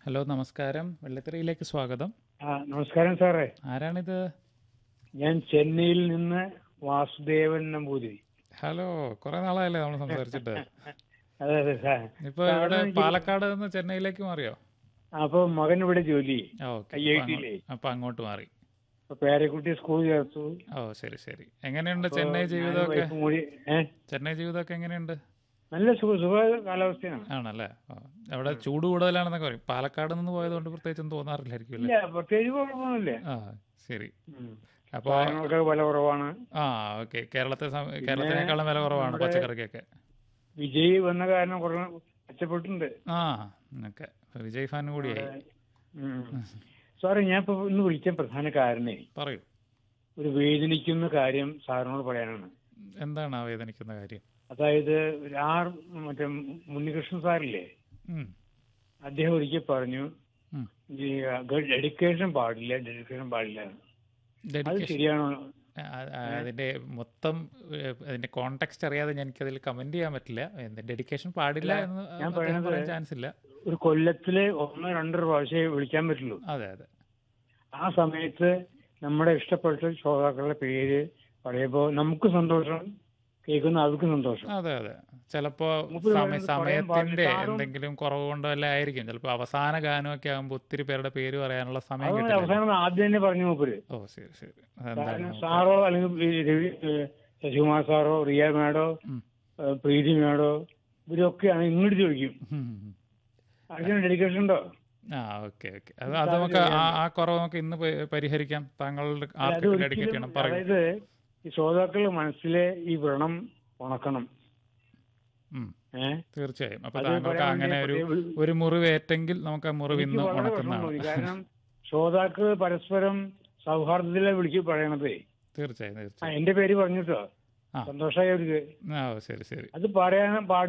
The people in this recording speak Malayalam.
ഹലോ നമസ്കാരം വെള്ളത്തിരയിലേക്ക് സ്വാഗതം ആ നമസ്കാരം സാറേ ആരാണിത് ഞാൻ ചെന്നൈയിൽ നിന്ന് വാസുദേവൻ നമ്പൂതിരി ഹലോ കുറെ നാളായല്ലേ നമ്മൾ സംസാരിച്ചിട്ട് അതെ അതെ സാർ ഇപ്പൊ ഇവിടെ പാലക്കാട് നിന്ന് ചെന്നൈയിലേക്ക് മാറിയോ അപ്പൊ മകൻ ഇവിടെ ജോലി ചെയ്യും ആ ഓക്കെ IIT യിലേ. അപ്പൊ അങ്ങോട്ട് മാറി അപ്പൊ പേരക്കുട്ടി സ്കൂൾ ചേർത്തു ഓ ശരി ശരി എങ്ങനെയുണ്ട് അപ്പൊ ചെന്നൈ ഞാനും ജീവിതമൊക്കെ വൈഫും കൂടി ഏ ചെന്നൈ ജീവിതമൊക്കെ എങ്ങനെയുണ്ട് നല്ല സുഖ സുഖ കാലാവസ്ഥയാണ് ആണല്ലേ ഓ, അവിടെ ചൂട് കൂടുതലാണെന്നൊക്കെ പറയും പാലക്കാട് നിന്ന് പോയതുകൊണ്ട് പ്രത്യേകിച്ചൊന്നും തോന്നാറില്ലായിരിക്കും അല്ലേ ഇല്ല പ്രത്യേകിച്ച് കുഴപ്പമൊന്നുമില്ല ആ ശരി ഉം. അപ്പൊ സാധനങ്ങൾക്ക് വില കുറവാണ് ആ ഓക്കെ കേരളത്തെ സം- കേരളത്തിനേക്കാളും വില കുറവാണ് നമ്മുടെ- പച്ചക്കറിക്കൊക്കെ വിജയ് വന്ന കാരണം കുറെ മെച്ചപ്പെട്ടിട്ടുണ്ട് ആ ഓക്കെ വിജയ് ഫാൻ കൂടിയായി ഉം. സാറേ ഞാൻ ഇപ്പൊ ഇന്ന് വിളിച്ച പ്രധാന കാരണേ പറയൂ ഒരു വേദനിക്കുന്ന കാര്യം സാറിനോട് പറയാനാണ് എന്താണ് ആ വേദനിക്കുന്ന കാര്യം അതായത് ആർ മറ്റേ ഉണ്ണികൃഷ്ണൻ സാറില്ലേ ഉം. അദ്ദേഹം ഒരിക്കൽ പറഞ്ഞു ഉം. ഈ ഡെഡിക്കേഷൻ പാടില്ല ഡെഡിക്കേഷൻ പാടില്ല എന്ന്. അത് Dedication. ശരിയാണോ ആ- ആ- അതിന്റെ മൊത്തം ഏഹ്, അതിന്റെ കോണ്ടെക്സ്റ്റ് അറിയാതെ എനിക്കതിൽ കമന്റ് ചെയ്യാൻ പറ്റില്ല ഡെഡിക്കേഷൻ പാടില്ല അല്ല, എന്ന് ഞാൻ അദ്ദേഹം പറയുന്നത് പറയാൻ ചാൻസ് ഇല്ല ഒരു കൊല്ലത്തില് ഒന്നോ രണ്ടോ പ്രാവശ്യമേ വിളിക്കാൻ പറ്റുള്ളൂ അതെ അതെ ആ സമയത്ത് നമ്മുടെ ഇഷ്ടപ്പെട്ട ശ്രോതാക്കളുടെ പേര് പറയുമ്പോൾ നമുക്ക് സന്തോഷം കേൾക്കുന്ന അവർക്ക് സന്തോഷം അതെ അതെ ചിലപ്പോ മൂപ്പര് സമയ പറയുന്നത് പറയാൻ സമയത്തിന്റെ പാടില്ല. എന്തെങ്കിലും കുറവ് കൊണ്ടോ എല്ലാം ആയിരിക്കും ചിലപ്പോ അവസാന ഗാനമൊക്കെ ആകുമ്പോൾ ഒത്തിരി പേരുടെ പേര് പറയാനുള്ള സമയം അത് കിട്ടില്ല അവസാനം ആദ്യം തന്നെ പറഞ്ഞു മൂപ്പര് ഓ ശരി ശരി അതെന്തായാലും കാരണം നമുക്ക് സാറോ അല്ലെങ്കിൽ ഈ രവി ഏഹ് ശശികുമാർ സാറോ റിയ മാഡോ ഉം. ഏഹ് പ്രീതി മാഡോ ഇവരൊക്കെയാണ് ഇങ്ങോട്ട് ചോദിക്കും ഉം, ഉം, ഉം. അതിന് ഡെഡിക്കേഷൻ ഉണ്ടോ ആ ഓക്കെ ഓക്കെ അത് അത് നമുക്ക് ആ ആ കുറവ് നമുക്ക് ഇന്ന് പ- പരിഹരിക്കാം താങ്കളുടെ അത് ആർക്കൊക്കെ ഡെഡിക്കേറ്റ് ഒരിക്കലും ചെയ്യണം പറയൂ അതായത് ഈ ശ്രോതാക്കളുടെ മനസ്സിലെ ഈ വ്രണം ഉണക്കണം ഉം. ഏഹ് തീർച്ചയായും അപ്പൊ അത് താങ്കൾക്ക് പറയാൻ അങ്ങനെ ഒരു വേണ്ടി ഒരു- ഒരു മുറിവ് ഏറ്റെങ്കിൽ നമുക്ക് ആ മുറിവ് എനിക്ക് ഇന്ന് വളരെ വിഷമം ഉണക്കുന്നതാണ് തോന്നി കാരണം ശ്രോതാക്കൾ പരസ്പരം സൗഹാർദ്ദത്തിലെ വിളിച്ച് പറയണതേ തീർച്ചയായും ആ തീർച്ചയായും എന്റെ പേര് പറഞ്ഞിട്ടോ ആ. സന്തോഷമായി അവർക്ക് ആ ഓ, ശരി ശരി അത് പറയാൻ പാടില്ല